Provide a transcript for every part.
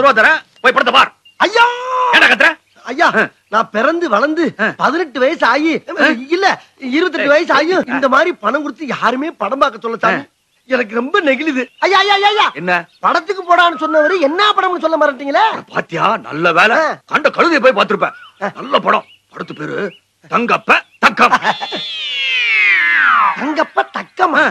ரூபா தரேன் போய் படத்தை பார் ஐயா ஏடா கத்துற ஐயா ஆ. நான் பிறந்து வளர்ந்து ஆ. பதினெட்டு வயசு ஆகி இல்ல இருபத்தெட்டு வயசு ஆகி இந்த மாதிரி பணம் கொடுத்து யாருமே படம் பார்க்க சொல்ல சாமி எனக்கு ரொம்ப நெகிழுது ஐயா ஐயா ஐயா, ஐயா என்ன படத்துக்கு போடான்னு சொன்னவரு என்ன படம்னு சொல்ல மாட்டீங்களே பாத்தியா நல்ல வேலை ஆ. கண்ட கழுதையை போய் பார்த்திருப்ப நல்ல படம் படத்து பேரு தங்கப்ப தக்கம் தங்கப்ப தக்கமா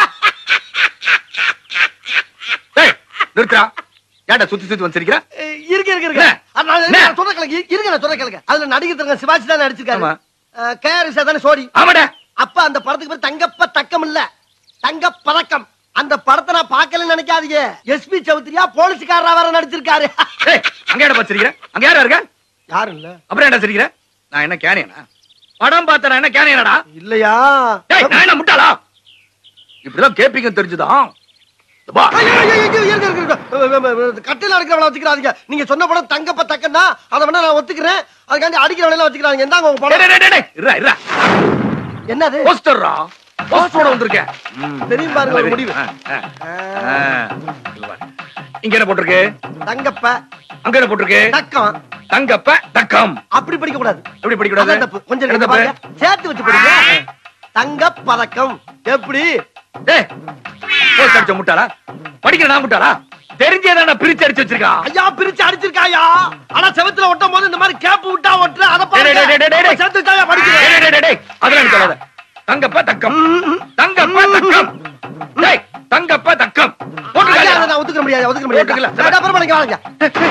டேய், நிறுத்துடா ஏன்டா சுத்தி சுத்தி வந்து சிரிக்கிற அஹ், இருங்க இருங்க இருங்க என்ன? அஹ், நான் என்ன? நான் சொல்ற கேளுங்க இருங்க நான் சொல்ற கேளுங்க அதுல நடிகர் தங்க சிவாஜி தான் நடிச்சிருக்காரு ஆமா. கேஆர்எஸ் தானே சோடி ஆமாடா அப்ப அந்த படத்துக்கு பேர் தங்கப்ப தக்கம் இல்ல தங்க பதக்கம் அந்த படத்தை நான் பார்க்கலன்னு நினைக்காதீங்க எஸ்பி சௌத்ரியா போலீஸ்காரரா வேற நடிச்சிருக்காரு டேய் அங்க ஏடா பாத்து சிரிக்கிற அங்க யாரா இருக்க யாரும் இல்ல அப்புறம் என்ன சிரிக்கிற நான் என்ன கேனியனா படம் பார்த்தா நான் என்ன கேனியனடா இல்லையா டேய் நான் என்ன முட்டாளா இப்படிதான் கேப்பீங்க தெரிஞ்சுதான் இந்த பா. ஐயோ, ஐயோ, ஐயோ, இருங்க, இருங்க, இருங்க. அஹ், அஹ், அஹ், கட்டையில அடிக்கிறவள வச்சுக்கிறாதீங்க நீங்க சொன்ன படம் தங்கப்ப தக்கன்னா அதை வேணா நான் ஒத்துக்கிறேன் அதுக்காண்டி அடிக்கிறவள வச்சுக்கிறாங்க எந்தாங்க உங்க டேய், படம் டேய், டேய், டேய், இருடா, இருடா. என்னது போஸ்டர்ரா போஸ்டரோட வந்திருக்கேன் ம். தெரியும் பாருங்க ஒரு முடிவு ஆ, ஆ. ஆ. இங்க பாரு. இங்க என்ன போட்டிருக்கு தங்கப்ப அங்க என்ன போட்டிருக்கு தக்கம் தங்கப்ப தக்கம் அப்படி படிக்க கூடாது எப்படி படிக்கூடாது அதான் தப்பு. கொஞ்சம் என்ன இருங்க தப்பு? பாருங்க. சேர்த்து வச்சு படிங்க தங்க பதக்கம் எப்படி டேய் போஸ்ட் அடிச்ச முட்டாளா படிக்கிற நான் முட்டாளா தெரிஞ்சேதான் பிரிச்சு அடிச்சு வச்சிருக்கான் ஐயா பிரிச்சு அடிச்சிருக்காயா ஆனா செவத்துல ஒட்டும் போது இந்த மாதிரி கேப் விட்டா ஒட்டுற அத டேய், டேய், டேய், டேய், டேய். சேர்த்து வச்சாயா டேய், படிக்கிறேன் டேய், டேய், டேய், அதெல்லாம் எனக்கு சொல்லாத. தங்கப்ப தக்கம் தங்கப்ப தக்கம் டேய் தங்கப்ப தக்கம் ஐயா போட்டுருக்காயா? அதை நான் ஒத்துக்க முடியாது ஒத்துக்க முடியாது ஒத்துக்கல. நான் அப்புறமா நீங்க வாங்க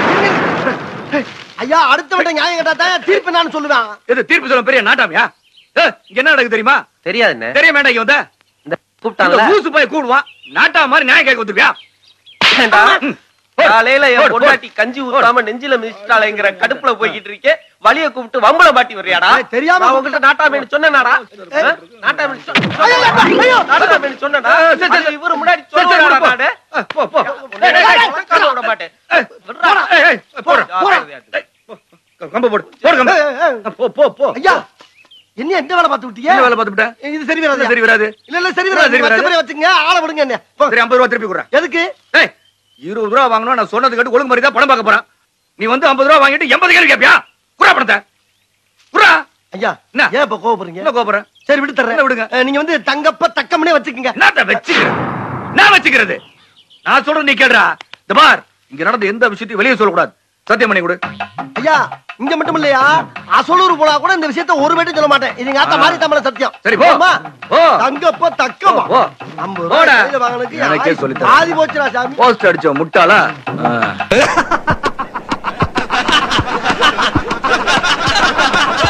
ஐயா அடுத்த விட்ட நியாயம் கேட்டா தான் தீர்ப்பு நான் சொல்லுவேன் இது தீர்ப்பு சொல்ல பெரிய நாட்டாமியா ஏய், இங்க என்ன நடக்குது தெரியுமா தெரியாதுண்ணே தெரிய வேண்டாம் இங்க வந்த இந்த கூப்பிட்டான்ல இந்த ஊசு போய் கூடுவான் நாட்டா மாதிரி நியாயம் கேட்க வந்துருவியா ஏன்டா? ம். போடு. காலையில என் போடு, பொண்டாட்டி கஞ்சி ஊத்தாம நெஞ்சில மிதிச்சிட்டாளேங்கிற கடுப்புல போய்கிட்டு இருக்கே வலிய கூப்பிட்டு வம்பள மாட்டி வர்றியாடா ஏய், தெரியாம நான் உங்ககிட்ட நாட்டாமேனு சொன்னேனாடா ஆ? நாட்டாமேனு சொ- ஐயோ, ஐயோ, ஐயோ. நாட்டாமேனு சொன்னேனா ஆ, சரி, சரி, அது இவரு முன்னாடி சரி, சரி, சொல்லுவாடா போ. நானு ஆ, போ போ டேய், டேய், டேய், உட்கார விட மாட்டேன் ஏய், போடா. ஏய், ஏய், போடா, போடா. ஏய், போ. கம்பை போடு போடு கம்பை. ஏய், ஏய், ஏய். போ போ போ ஐயா என்ன எந்த வேலை பார்த்து விட்டீங்க என்ன வேலை பார்த்துட்ட இது சரி வராது சரி வராது இல்ல இல்ல சரி இல்ல, வராது சரி வச்ச வராது. மாதிரி வச்சுங்க ஆளை விடுங்க என்ன போ. சரி ஐம்பது ரூபா திருப்பி கொடுறேன் எதுக்கு ஏய் இருபது ரூபா வாங்கணும் நான் சொன்னது கேட்டு ஒழுங்கு மாதிரி தான் படம் பார்க்க போறேன் நீ வந்து ஐம்பது ரூபா வாங்கிட்டு எண்பது கேள்வி கேப்பியா குறா பணத்தை குறா ஐயா என்ன? ஏன் இப்ப கோவப்படுறீங்க என்ன கோபுறேன் சரி விட்டு தர்றேன் இல்ல, விடுங்க. அஹ், நீங்க வந்து தங்கப்ப தக்கம்னே வச்சுக்கோங்க என்னத்த வச்சுக்கிறேன் நான் வச்சுக்கிறது நான் சொல்றது நீ கேடுறா இந்த பார் இங்க நடந்த எந்த விஷயத்தையும் வெளியே சொல்லக்கூடாது சத்தியம் பண்ணி கொடு ஐயா இங்க மட்டும் இல்லையா அசலூர் போனா கூட இந்த விஷயத்த ஒரு மட்டும் சொல்ல மாட்டேன் இது எங்க ஆத்தா ஆ. மாதிரி தமிழ சத்தியம் சரி, போ. போதுமா? போ. தங்கப்ப தக்கமா போ. ஐம்பது போடா. ரூபாய் கையில வாங்கினதுக்கு எனக்கே ஆயி- சொல்லித் தரேன். ஆதி போச்சுடா சாமி போஸ்ட் அடிச்ச முட்டாளா